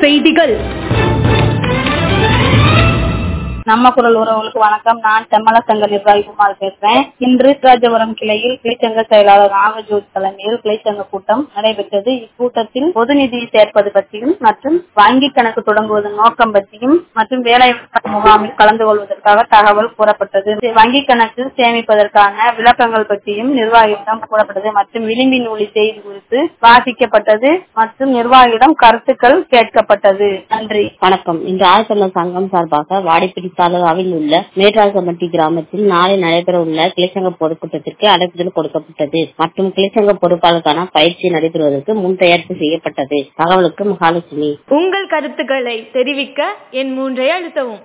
செய்திகள் நம்ம குரல் உறவுகளுக்கு வணக்கம் நான் தெம்மல சங்க நிர்வாகி குமார் பேசுறேன் இன்று ராஜபுரம் கிளையில் கிளைச்சங்க செயலாளர் நாகஜோதி தலைமையில் கிளைச்சங்க கூட்டம் நடைபெற்றது இக்கூட்டத்தில் பொது நிதி சேர்ப்பது பற்றியும் மற்றும் வங்கி கணக்கு தொடங்குவதன் நோக்கம் பற்றியும் மற்றும் வேலை முகாமில் கலந்து கொள்வதற்காக தகவல் கூறப்பட்டது வங்கி கணக்கு சேமிப்பதற்கான விளக்கங்கள் பற்றியும் நிர்வாகியிடம் கூறப்பட்டது மற்றும் விளிம்பி நூலி செய்தி குறித்து வாசிக்கப்பட்டது மற்றும் நிர்வாகியிடம் கருத்துக்கள் கேட்கப்பட்டது நன்றி வணக்கம் இன்று ஆழ்த்தமிழர் சங்கம் சார்பாக வாடிப்பட்டி தாலுகாவில் உள்ள மேற்றாசம்பட்டி கிராமத்தில் நாளை நடைபெற உள்ள கிளைச்சங்க பொதுக்கூட்டத்திற்கு அழைப்புதல் கொடுக்கப்பட்டது மற்றும் கிளைச்சங்க பொறுப்பாளருக்கான பயிற்சி நடைபெறுவதற்கு முன் தயாரிப்பு செய்யப்பட்டது தகவலுக்கு மகாலட்சுமி உங்கள் கருத்துக்களை தெரிவிக்க என் மூன்றை அழுத்தவும்